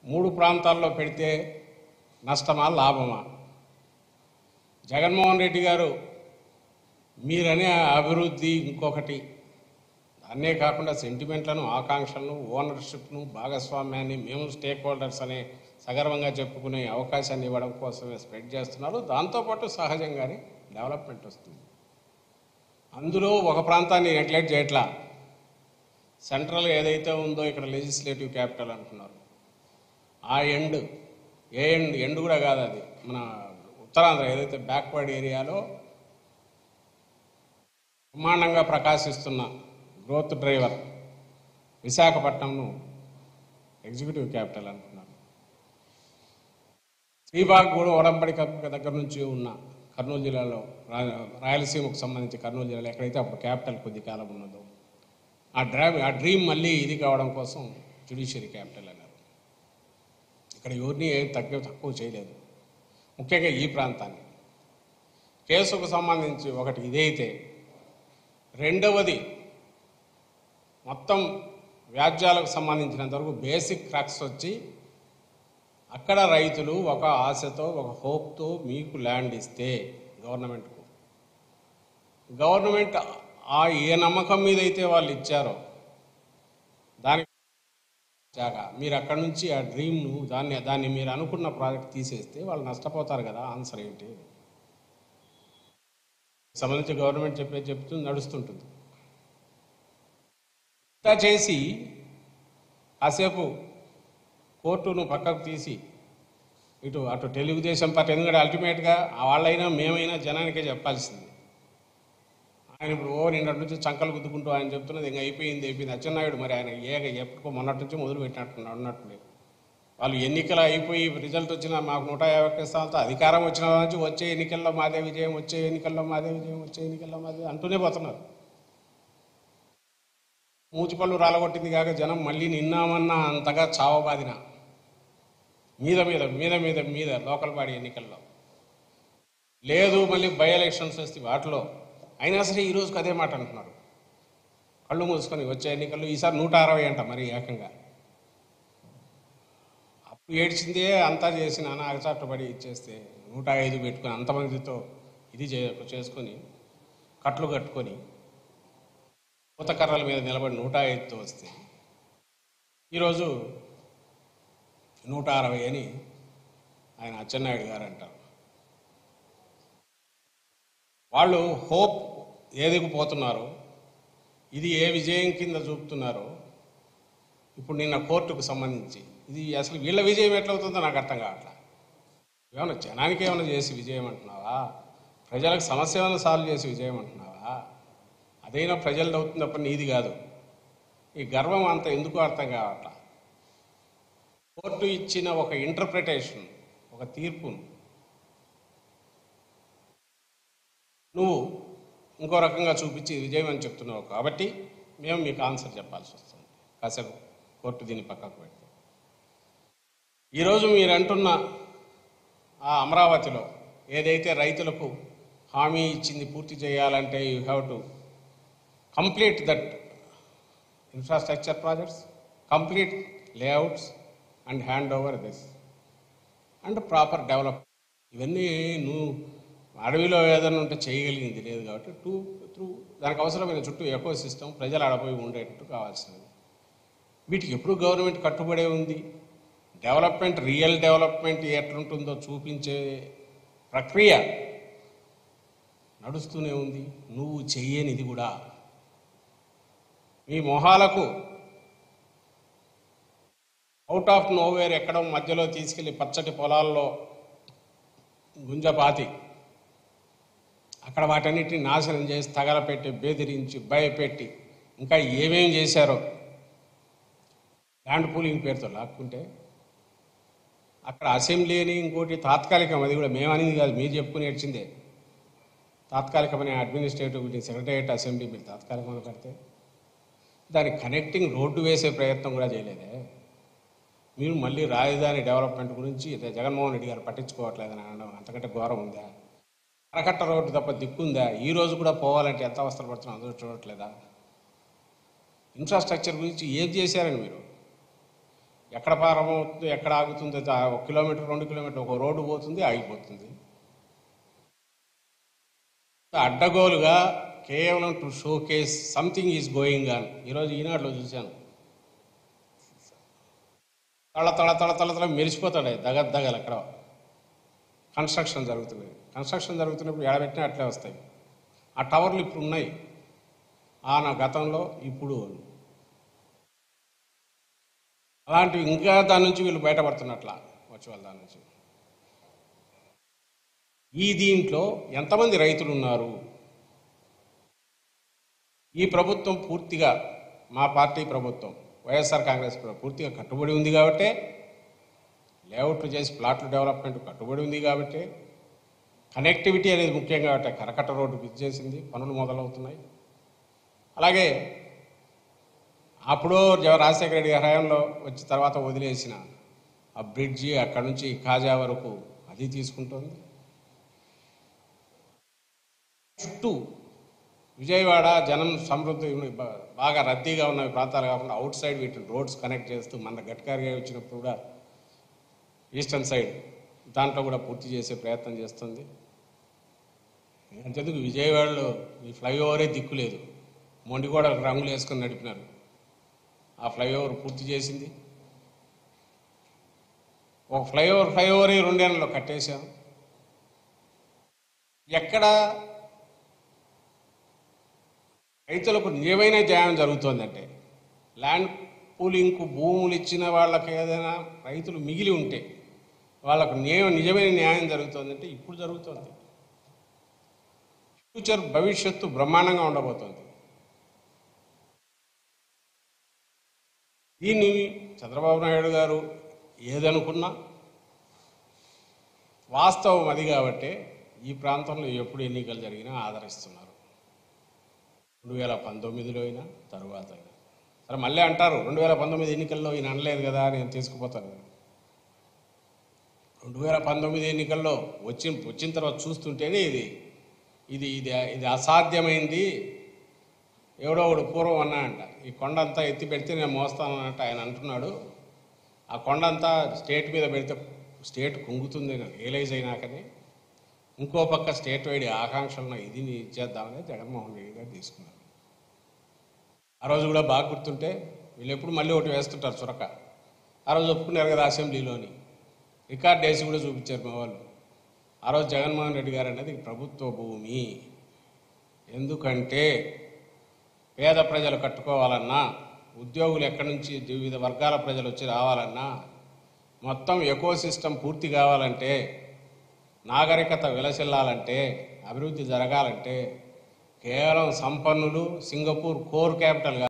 మూడు ప్రాంతాల్లో పెడితే నష్టమా లాభమా జగన్మోహన్ రెడ్డి గారు మీరనే అభివృద్ధి ఇంకొకటి అన్నే కాకుండా సెంటిమెంట్లను ఆకాంక్షలను ఓనర్షిప్ను భాగస్వామ్యాన్ని మేము స్టేక్ హోల్డర్స్ అనే సగర్వంగా చెప్పుకునే అవకాశాన్ని ఇవ్వడం కోసమే స్ప్రెడ్ చేస్తున్నారు దాంతోపాటు సహజంగానే డెవలప్మెంట్ వస్తుంది అందులో ఒక ప్రాంతాన్ని నెగ్లెక్ట్ చేయట్లా సెంట్రల్ ఏదైతే ఉందో ఇక్కడ లెజిస్లేటివ్ క్యాపిటల్ అంటున్నారు ఆ ఎండ్ ఏ ఎండ్ ఎండ్ కూడా కాదు అది మన ఉత్తరాంధ్ర ఏదైతే బ్యాక్వర్డ్ ఏరియాలో బ్రహ్మాండంగా ప్రకాశిస్తున్న గ్రోత్ డ్రైవర్ విశాఖపట్నంను ఎగ్జిక్యూటివ్ క్యాపిటల్ అంటున్నారు శ్రీబాగ్ కూడా ఒడంబడిక దగ్గర నుంచి ఉన్న కర్నూలు జిల్లాలో రా- రాయలసీమకు సంబంధించి కర్నూలు జిల్లాలో ఎక్కడైతే అప్పుడు క్యాపిటల్ కొద్ది కాలం ఉన్నదో ఆ డ్రైవ్ ఆ డ్రీమ్ మళ్ళీ ఇది కావడం కోసం జ్యుడిషియరీ క్యాపిటల్ అన్నారు ఇక్కడ ఎవరిని ఏం తక్కువ తక్కువ చేయలేదు ముఖ్యంగా ఈ ప్రాంతాన్ని కేసుకు సంబంధించి ఒకటి ఇదైతే రెండవది మొత్తం వ్యాజ్యాలకు సంబంధించినంత వరకు బేసిక్ క్రాక్స్ వచ్చి అక్కడ రైతులు ఒక ఆశతో ఒక హోప్తో మీకు ల్యాండ్ ఇస్తే గవర్నమెంట్కు గవర్నమెంట్ ఆ ఏ నమ్మకం మీద అయితే వాళ్ళు ఇచ్చారో దానికి జాగా మీరు అక్కడ నుంచి ఆ డ్రీమ్ను దాన్ని దాన్ని మీరు అనుకున్న ప్రాజెక్ట్ తీసేస్తే వాళ్ళు నష్టపోతారు కదా ఆన్సర్ ఏంటి సంబంధించి గవర్నమెంట్ చెప్పే చెప్తూ నడుస్తుంటుంది ఇంత చేసి కాసేపు కోర్టును పక్కకు తీసి ఇటు అటు తెలుగుదేశం పార్టీ ఎందుకంటే అల్టిమేట్గా వాళ్ళైనా మేమైనా జనానికే చెప్పాల్సింది ఆయన ఇప్పుడు ఓ నిన్నటి నుంచి చంకలు గుద్దుకుంటూ ఆయన చెప్తున్నది ఇంకా అయిపోయింది అయిపోయింది అచ్చెన్నాయుడు మరి ఆయన ఏగ ఎప్పుకో మొన్నటి నుంచి మొదలు పెట్టినట్టున్నాడు అన్నట్టు వాళ్ళు ఎన్నికలు అయిపోయి రిజల్ట్ వచ్చినా మాకు నూట యాభై ఒక్క స్థానాలతో అధికారం వచ్చిన నుంచి వచ్చే ఎన్నికల్లో మాదే విజయం వచ్చే ఎన్నికల్లో మాదే విజయం వచ్చే ఎన్నికల్లో మాదే అంటూనే పోతున్నారు మూచిపళ్ళు రాలగొట్టింది కాక జనం మళ్ళీ నిన్నామన్నా అంతగా చావబాదిన మీద మీద మీద మీద మీద లోకల్ బాడీ ఎన్నికల్లో లేదు మళ్ళీ బై ఎలక్షన్స్ వస్తే వాటిలో అయినా సరే ఈ రోజుకి అదే మాట అంటున్నారు కళ్ళు మూసుకొని వచ్చే ఎన్నికల్లో ఈసారి నూట అరవై అంట మరి ఏకంగా అప్పుడు ఏడ్చిందే అంతా చేసి నాన్న అగచాట్టుబడి ఇచ్చేస్తే నూట ఐదు పెట్టుకొని అంతమందితో ఇది చే చేసుకొని కట్లు కట్టుకొని పూతకర్రల మీద నిలబడి నూట ఐదుతో వస్తే ఈరోజు నూట అరవై అని ఆయన అచ్చెన్నాయుడు గారు అంటారు వాళ్ళు హోప్ ఏదికి పోతున్నారో ఇది ఏ విజయం కింద చూపుతున్నారో ఇప్పుడు నిన్న కోర్టుకు సంబంధించి ఇది అసలు వీళ్ళ విజయం ఎట్లవుతుందో నాకు అర్థం కావట్లా ఏమన్నా జనానికి ఏమైనా చేసి విజయం అంటున్నావా ప్రజలకు సమస్య ఏమైనా సాల్వ్ చేసి విజయం అంటున్నావా అదైనా ప్రజలది అవుతుంది తప్ప నీది కాదు ఈ గర్వం అంత ఎందుకు అర్థం కావట్లా కోర్టు ఇచ్చిన ఒక ఇంటర్ప్రిటేషన్ ఒక తీర్పును నువ్వు ఇంకో రకంగా చూపించి ఇది విజయం అని చెప్తున్నావు కాబట్టి మేము మీకు ఆన్సర్ చెప్పాల్సి వస్తుంది కాసేపు కోర్టు దీన్ని పక్కకు పెడితే ఈరోజు మీరు అంటున్న ఆ అమరావతిలో ఏదైతే రైతులకు హామీ ఇచ్చింది పూర్తి చేయాలంటే you have to complete that infrastructure projects complete layouts and hand over this and proper develop ఇవన్నీ నువ్వు అడవిలో ఏదైనా ఉంటే చేయగలిగింది లేదు కాబట్టి టూ త్రూ దానికి అవసరమైన చుట్టూ ఎకో సిస్టమ్ ప్రజలు ఆడపోయి ఉండేటట్టు కావాల్సినది వీటికి ఎప్పుడు గవర్నమెంట్ కట్టుబడే ఉంది డెవలప్మెంట్ రియల్ డెవలప్మెంట్ ఎట్లుంటుందో చూపించే ప్రక్రియ నడుస్తూనే ఉంది నువ్వు చెయ్యనిది కూడా మీ మొహాలకు అవుట్ ఆఫ్ నోవేర్ ఎక్కడం మధ్యలో తీసుకెళ్లి పచ్చటి పొలాల్లో గుంజపాతి అక్కడ వాటన్నిటిని నాశనం చేసి తగలపెట్టి బెదిరించి భయపెట్టి ఇంకా ఏమేం చేశారో ల్యాండ్ పూలింగ్ పేరుతో లాక్కుంటే అక్కడ అసెంబ్లీ అని ఇంకోటి తాత్కాలికం అది కూడా మేమనేది కాదు మీరు చెప్పుకుని ఏడ్చిందే తాత్కాలికమనే administrative building secretariat assembly bill తాత్కాలికంగా కడితే దానికి కనెక్టింగ్ రోడ్డు వేసే ప్రయత్నం కూడా చేయలేదే మీరు మళ్ళీ రాజధాని డెవలప్మెంట్ గురించి ఇదే జగన్మోహన్ రెడ్డి గారు పట్టించుకోవట్లేదని అనడం అంతకంటే ఘోరం ఉందా అరకట్ట రోడ్డు తప్ప దిక్కుందా ఈ రోజు కూడా పోవాలంటే ఎంత అవస్థలు పడుతున్నాం అందరూ చూడట్లేదా ఇన్ఫ్రాస్ట్రక్చర్ గురించి ఏం చేశారని మీరు ఎక్కడ ప్రారంభమవుతుంది ఎక్కడ ఆగుతుంది ఆ ఒక కిలోమీటర్ రెండు కిలోమీటర్ ఒక రోడ్డు పోతుంది ఆగిపోతుంది అడ్డగోలుగా కేవలం to showcase something is going on ఈరోజు ఈనాడులో చూశాను తళ తళ తళ తళ తళ మెరిసిపోతాడు దగ దగలు అక్కడ కన్స్ట్రక్షన్ జరుగుతుంది కన్స్ట్రక్షన్ జరుగుతున్నప్పుడు ఎడబెట్టినా అట్లే వస్తాయి ఆ టవర్లు ఇప్పుడు ఉన్నాయి ఆ నా గతంలో ఇప్పుడు అలాంటివి ఇంకా దాని నుంచి వీళ్ళు బయటపడుతున్నట్ల వర్చువల్ దాని నుంచి ఈ దీంట్లో ఎంతమంది రైతులు ఉన్నారు ఈ ప్రభుత్వం పూర్తిగా మా పార్టీ ప్రభుత్వం వైఎస్ఆర్ కాంగ్రెస్ ప్రభుత్వం పూర్తిగా కట్టుబడి ఉంది కాబట్టే లేఅవుట్లు చేసి ప్లాట్ల డెవలప్మెంట్ కట్టుబడి ఉంది కాబట్టి కనెక్టివిటీ అనేది ముఖ్యం కాబట్టి కరకట్ట రోడ్డు బిజ్ చేసింది పనులు మొదలవుతున్నాయి అలాగే అప్పుడు జవ- రాజశేఖర రెడ్డి గారి హయాంలో వచ్చి తర్వాత వదిలేసిన ఆ బ్రిడ్జి అక్కడ నుంచి కాజా వరకు అది తీసుకుంటుంది చుట్టూ విజయవాడ జనం సమృద్ధి ఉన్న బా- బాగా రద్దీగా ఉన్న ప్రాంతాలు కాకుండా అవుట్ సైడ్ వీటిని రోడ్స్ కనెక్ట్ చేస్తూ మన గట్కారిగా వచ్చినప్పుడు కూడా ఈస్టర్న్ సైడ్ దాంట్లో కూడా పూర్తి చేసే ప్రయత్నం చేస్తుంది అంతెందుకు విజయవాడలో ఈ ఫ్లైఓవరే దిక్కు లేదు మొండిగోడలకు రంగులు వేసుకొని నడిపినారు ఆ ఫ్లైఓవర్ పూర్తి చేసింది ఒక ఫ్లైఓవర్ ఫ్లైఓవర్ రెండేళ్లలో కట్టేశాం ఎక్కడ రైతులకు నిజమైన న్యాయం జరుగుతోందంటే ల్యాండ్ పూలింగ్కు భూములు ఇచ్చిన వాళ్ళకి ఏదైనా రైతులు మిగిలి ఉంటే వాళ్ళకు న్యాయం నిజమైన న్యాయం జరుగుతోందంటే ఇప్పుడు జరుగుతోంది ఫ్యూచర్ భవిష్యత్తు బ్రహ్మాండంగా ఉండబోతోంది దీన్ని చంద్రబాబు నాయుడు గారు ఏదనుకున్నా వాస్తవం అది కాబట్టి ఈ ప్రాంతంలో ఎప్పుడు ఎన్నికలు జరిగినా ఆదరిస్తున్నారు రెండు వేల పంతొమ్మిదిలో అయినా తరువాత అయినా సరే మళ్ళీ అంటారు రెండు వేల పంతొమ్మిది ఎన్నికల్లో ఈయన అనలేదు కదా నేను తీసుకుపోతాను రెండు వేల పంతొమ్మిది ఎన్నికల్లో వచ్చి వచ్చిన తర్వాత చూస్తుంటేనే ఇది ఇది ఇది ఇది అసాధ్యమైంది ఎవడో ఒకడు పూర్వం అన్నాడంట ఈ కొండ అంతా ఎత్తి పెడితే నేను మోస్తాను అన్నట్టు ఆయన అంటున్నాడు ఆ కొండ అంతా స్టేట్ మీద పెడితే స్టేట్ కుంగుతుంది అని రియలైజ్ అయినాకనే ఇంకో పక్క స్టేట్ వైడ్ ఆకాంక్షలను ఇది ఇచ్చేద్దామని జగన్మోహన్ రెడ్డి గారు తీసుకున్నారు ఆ రోజు కూడా బాగా గుర్తుంటే వీళ్ళు ఎప్పుడు మళ్ళీ ఒకటి వేస్తుంటారు చురక ఆ రోజు ఒప్పుకున్నారు కదా అసెంబ్లీలోని రికార్డ్ వేసి కూడా చూపించారు మా వాళ్ళు ఆ రోజు జగన్మోహన్ రెడ్డి గారు అనేది ప్రభుత్వ భూమి ఎందుకంటే పేద ప్రజలు కట్టుకోవాలన్నా ఉద్యోగులు ఎక్కడి నుంచి వివిధ వర్గాల ప్రజలు వచ్చి రావాలన్నా మొత్తం ఎకో సిస్టమ్ పూర్తి కావాలంటే నాగరికత విలసిల్లాలంటే అభివృద్ధి జరగాలంటే కేవలం సంపన్నులు సింగపూర్ కోర్ క్యాపిటల్